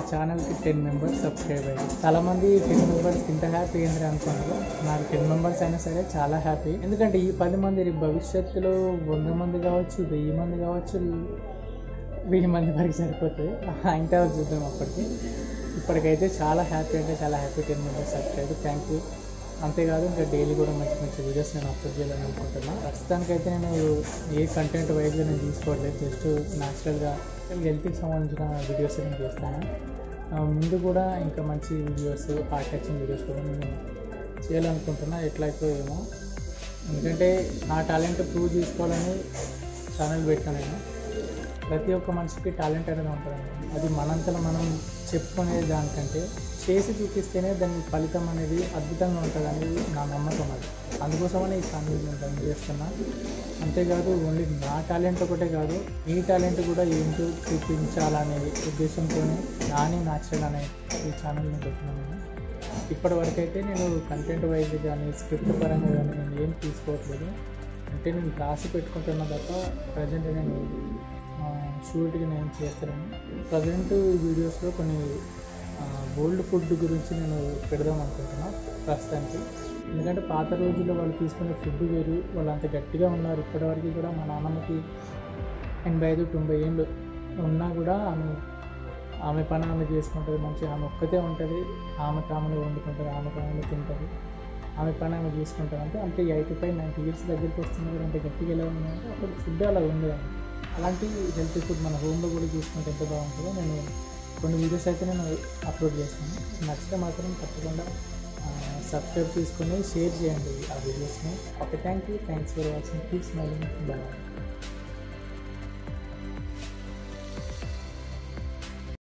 ఛానల్కి ten members subscribe అయ్యారు చాలా మంది టెన్ మెంబర్స్ ఇంత హ్యాపీ ఏంద్ర అనుకున్నారు నాకు టెన్ మెంబర్స్ అయినా సరే చాలా హ్యాపీ ఎందుకంటే ఈ పది మంది రేపు భవిష్యత్తులో వంద మంది కావచ్చు వెయ్యి మంది కావచ్చు వెయ్యి మంది వరకు సరిపోతుంది ఇంకా చూద్దాం అప్పటికి ఇప్పటికైతే చాలా హ్యాపీ అంటే చాలా happy ten members subscribe thank you అంతేకాదు ఇంకా డైలీ కూడా మంచి మంచి వీడియోస్ నేను అప్లోడ్ చేయాలని అనుకుంటున్నాను ప్రస్తుతానికైతే నేను ఏ కంటెంట్ వైజ్గా నేను తీసుకోవట్లేదు జస్ట్ న్యాచురల్గా హెల్త్కి సంబంధించిన వీడియోస్ నేను చేస్తాను ఆ, ముందు కూడా ఇంకా మంచి వీడియోస్ హార్ట్ టచింగ్ వీడియోస్ కూడా నేను చేయాలనుకుంటున్నా ఎట్లా అవుతుందో ఏమో ఎందుకంటే నా టాలెంట్ ప్రూవ్ చేసుకోవాలని ఛానల్ పెట్టాను నేను ప్రతి ఒక్క మనిషికి టాలెంట్ అనేది ఉంటుంది అది మనంతలో మనం చెప్పుకునే దానికంటే చేసి చూపిస్తేనే దాని ఫలితం అనేది అద్భుతంగా ఉంటుంది అనేది నా నమ్మకం అది అందుకోసమనే ఈ ఛానల్ నేను రన్ చేస్తున్నా అంతేకాదు ఓన్లీ నా టాలెంట్ ఒకటే కాదు మీ టాలెంట్ కూడా ఏంటో చూపించాలనే ఉద్దేశంతో నాని న్యాచురల్ అనే ఈ ఛానల్ని పెట్టినాను నేను ఇప్పటి వరకు అయితే నేను కంటెంట్ వైజ్ కానీ స్క్రిప్ట్ పరంగా కానీ నేను ఏం తీసుకోవట్లేదు అంటే నేను రాసి పెట్టుకుంటున్నా తప్ప ప్రజెంట్ నేను షూట్గా నేను చేస్తున్నాను ప్రజెంట్ వీడియోస్లో కొన్ని ఓల్డ్ ఫుడ్ గురించి నేను పెడదాం అనుకుంటున్నా ప్రస్తుతానికి ఎందుకంటే పాత రోజుల్లో వాళ్ళు తీసుకునే ఫుడ్ వేరు వాళ్ళు అంత గట్టిగా ఉన్నారు ఇప్పటివరకు కూడా మా నాన్నమ్మకి ఎనభై ఐదు తొంభై ఏళ్ళు ఉన్నా కూడా ఆమె ఆమె పని ఆమె చేసుకుంటుంది మంచిగా ఆమె ఒక్కతే ఉంటుంది ఆమె ఆమెను వండుకుంటుంది ఆమె ఆమె తింటుంది ఆమె పని ఆమె చేసుకుంటుంది అంటే అంటే ఎయిటీ ఫైవ్ నైంటీ ఇయర్స్ దగ్గరికి వస్తుంది కూడా అంటే గట్టిగా ఎలా ఉందంటే అప్పుడు ఫుడ్ అలా ఉంది అలాంటి హెల్తీ ఫుడ్ మన హోమ్లో కూడా చూసుకుంటే ఎంత బాగుంటుందో నేను కొన్ని వీడియోస్ అయితే నేను అప్లోడ్ చేస్తాను నచ్చితే మాత్రం తప్పకుండా సబ్స్క్రైబ్ చేసుకొని షేర్ చేయండి ఆ వీడియోస్ని okay thank you thanks for watching please smiling bye